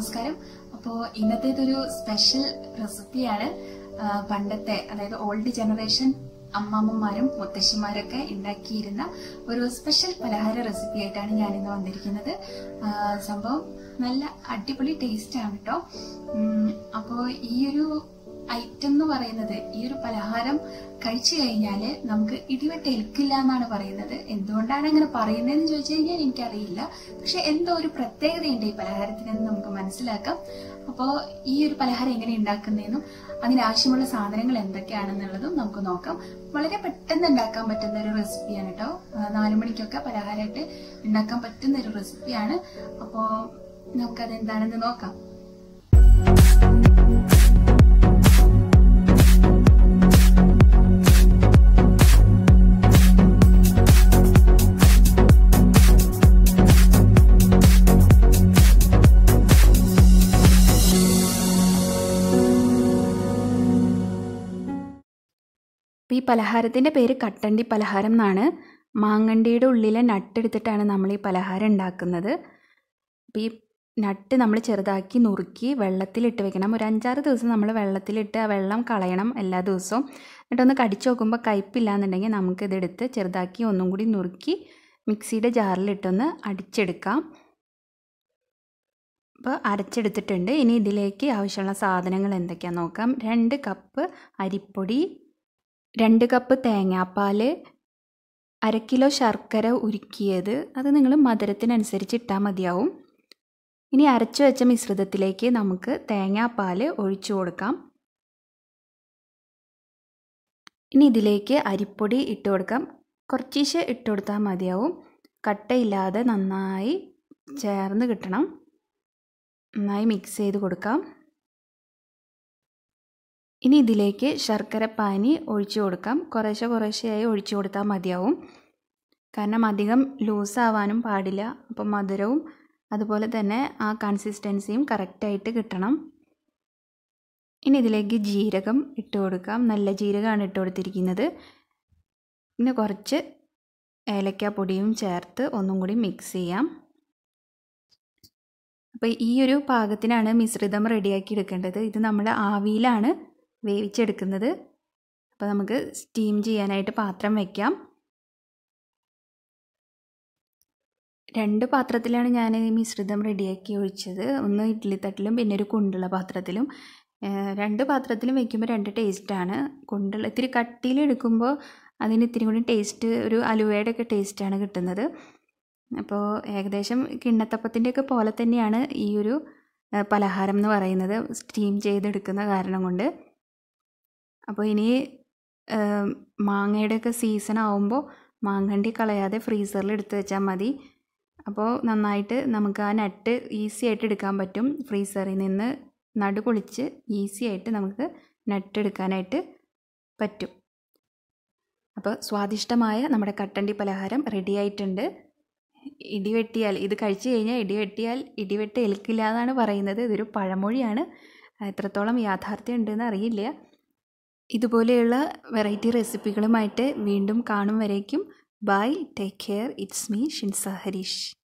നമസ്കാരം അപ്പോൾ ഇന്നത്തേതൊരു സ്പെഷ്യൽ റെസിപ്പിയാണ് ആ, പണ്ടത്തെ അതായത് ഓൾഡ് ജനറേഷൻ അമ്മാമ്മമാരും മുത്തശ്ശിമാരൊക്കെ ഉണ്ടാക്കിയിരുന്ന ഒരു സ്പെഷ്യൽ പലഹാര റെസിപ്പി ആയിട്ടാണ് ഞാൻ ഇന്ന് വന്നിരിക്കുന്നത് ആ, സംഭവം നല്ല അടിപൊളി ടേസ്റ്റ് ആണ് കേട്ടോ അപ്പോൾ ഈ ഒരു ഐറ്റം എന്ന് പറയുന്നത് ഈ ഒരു പലഹാരം കഴിച്ചു കഴിഞ്ഞാൽ നമുക്ക് ഇടിവെട്ട് ഏൽക്കില്ല എന്നാണ് പറയുന്നത് എന്തുകൊണ്ടാണ് അങ്ങനെ പറയുന്നതെന്ന് ചോദിച്ചു കഴിഞ്ഞാൽ എനിക്കറിയില്ല പക്ഷെ എന്തോ ഒരു പ്രത്യേകതയുണ്ട് ഈ പലഹാരത്തിനെന്ന് നമുക്ക് മനസ്സിലാക്കാം അപ്പോൾ ഈ ഒരു പലഹാരം എങ്ങനെ ഉണ്ടാക്കുന്നതെന്നും അതിനാവശ്യമുള്ള സാധനങ്ങൾ എന്തൊക്കെയാണെന്നുള്ളതും നമുക്ക് നോക്കാം വളരെ പെട്ടെന്ന് ഉണ്ടാക്കാൻ പറ്റുന്ന ഒരു റെസിപ്പിയാണ് കേട്ടോ നാലു മണിക്കൊക്കെ പലഹാരമായിട്ട് ഉണ്ടാക്കാൻ പറ്റുന്ന ഒരു റെസിപ്പിയാണ് അപ്പോൾ നമുക്കത് എന്താണെന്ന് നോക്കാം അപ്പോൾ ഈ പലഹാരത്തിൻ്റെ പേര് കട്ടണ്ടി പലഹാരം എന്നാണ് മാങ്ങണ്ടിയുടെ ഉള്ളിലെ നട്ട് എടുത്തിട്ടാണ് നമ്മൾ ഈ പലഹാരം ഉണ്ടാക്കുന്നത് അപ്പോൾ ഈ നട്ട് നമ്മൾ ചെറുതാക്കി നുറുക്കി വെള്ളത്തിലിട്ട് വെക്കണം ഒരു അഞ്ചാറ് ദിവസം നമ്മൾ വെള്ളത്തിലിട്ട് ആ വെള്ളം കളയണം എല്ലാ ദിവസവും എന്നിട്ടൊന്ന് കടിച്ചു നോക്കുമ്പോൾ കയ്പില്ല എന്നുണ്ടെങ്കിൽ നമുക്കിതെടുത്ത് ചെറുതാക്കി ഒന്നും കൂടി നുറുക്കി മിക്സിയുടെ ജാറിലിട്ടൊന്ന് അടിച്ചെടുക്കാം അപ്പോൾ അരച്ചെടുത്തിട്ടുണ്ട് ഇനി ഇതിലേക്ക് ആവശ്യമുള്ള സാധനങ്ങൾ എന്തൊക്കെയാണെന്ന് നോക്കാം രണ്ട് കപ്പ് അരിപ്പൊടി രണ്ട് കപ്പ് തേങ്ങാപ്പാൽ അര കിലോ ശർക്കര ഉരുക്കിയത് അത് നിങ്ങൾ മധുരത്തിനനുസരിച്ച് ഇട്ടാൽ മതിയാവും ഇനി അരച്ചു വെച്ച മിശ്രിതത്തിലേക്ക് നമുക്ക് തേങ്ങാപ്പാൽ ഒഴിച്ചു കൊടുക്കാം ഇനി ഇതിലേക്ക് അരിപ്പൊടി ഇട്ട് കൊടുക്കാം കുറച്ചീശ് ഇട്ട് കൊടുത്താൽ മതിയാവും കട്ടയില്ലാതെ നന്നായി ചേർന്ന് കിട്ടണം നന്നായി മിക്സ് ചെയ്ത് കൊടുക്കാം ഇനി ഇതിലേക്ക് ശർക്കര പാനി ഒഴിച്ചു കൊടുക്കാം കുറേശ്ശെ കുറേശ്ശെയായി ഒഴിച്ചു കൊടുത്താൽ മതിയാവും കാരണം അധികം ലൂസാവാനും പാടില്ല അപ്പം മധുരവും അതുപോലെ തന്നെ ആ കൺസിസ്റ്റൻസിയും കറക്റ്റായിട്ട് കിട്ടണം ഇനി ഇതിലേക്ക് ജീരകം ഇട്ട് കൊടുക്കാം നല്ല ജീരകമാണ് ഇട്ട് കൊടുത്തിരിക്കുന്നത് പിന്നെ കുറച്ച് ഏലക്ക പൊടിയും ചേർത്ത് ഒന്നും കൂടി മിക്സ് ചെയ്യാം അപ്പോൾ ഈ ഒരു പാകത്തിനാണ് മിശ്രിതം റെഡിയാക്കി എടുക്കേണ്ടത് ഇത് നമ്മൾ ആവിയിലാണ് വേവിച്ചെടുക്കുന്നത് അപ്പോൾ നമുക്ക് സ്റ്റീം ചെയ്യാനായിട്ട് പാത്രം വയ്ക്കാം രണ്ട് പാത്രത്തിലാണ് ഞാൻ ഈ മിശ്രിതം റെഡിയാക്കി ഒഴിച്ചത് ഒന്ന് ഇഡ്ഡലി തട്ടിലും പിന്നെ ഒരു കുണ്ടുള്ള പാത്രത്തിലും രണ്ട് പാത്രത്തിലും വയ്ക്കുമ്പോൾ രണ്ട് ടേസ്റ്റാണ് കുണ്ടുള്ള ഇത്തിരി കട്ടിയിൽ എടുക്കുമ്പോൾ അതിന് ഇത്തിരി കൂടി ടേസ്റ്റ് ഒരു അലുവയുടെ ഒക്കെ ടേസ്റ്റാണ് കിട്ടുന്നത് അപ്പോൾ ഏകദേശം കിണ്ണത്തപ്പത്തിൻ്റെയൊക്കെ പോലെ തന്നെയാണ് ഈ ഒരു പലഹാരം എന്ന് പറയുന്നത് സ്റ്റീം ചെയ്തെടുക്കുന്ന കാരണം കൊണ്ട് അപ്പോൾ ഇനി മാങ്ങയുടെയൊക്കെ സീസൺ ആവുമ്പോൾ മാങ്ങണ്ടി കളയാതെ ഫ്രീസറിൽ എടുത്ത് വെച്ചാൽ മതി അപ്പോൾ നന്നായിട്ട് നമുക്ക് ആ നട്ട് ഈസി ആയിട്ട് എടുക്കാൻ പറ്റും ഫ്രീസറിൽ നിന്ന് നടു പൊളിച്ച് ഈസി ആയിട്ട് നമുക്ക് നട്ട് എടുക്കാനായിട്ട് പറ്റും അപ്പോൾ സ്വാദിഷ്ടമായ നമ്മുടെ കട്ടണ്ടി പലഹാരം റെഡി ആയിട്ടുണ്ട് ഇടിവെട്ടിയാൽ ഇത് കഴിച്ചു കഴിഞ്ഞാൽ ഇടിവെട്ടിയാൽ ഇടിവെട്ട് ഏൽക്കില്ല എന്നാണ് പറയുന്നത് ഇതൊരു പഴമൊഴിയാണ് എത്രത്തോളം യാഥാർത്ഥ്യം ഉണ്ടെന്ന് അറിയില്ല ഇതുപോലെയുള്ള വെറൈറ്റി റെസിപ്പികളുമായിട്ട് വീണ്ടും കാണും വരേക്കും bye take care it's me Shinsa Harish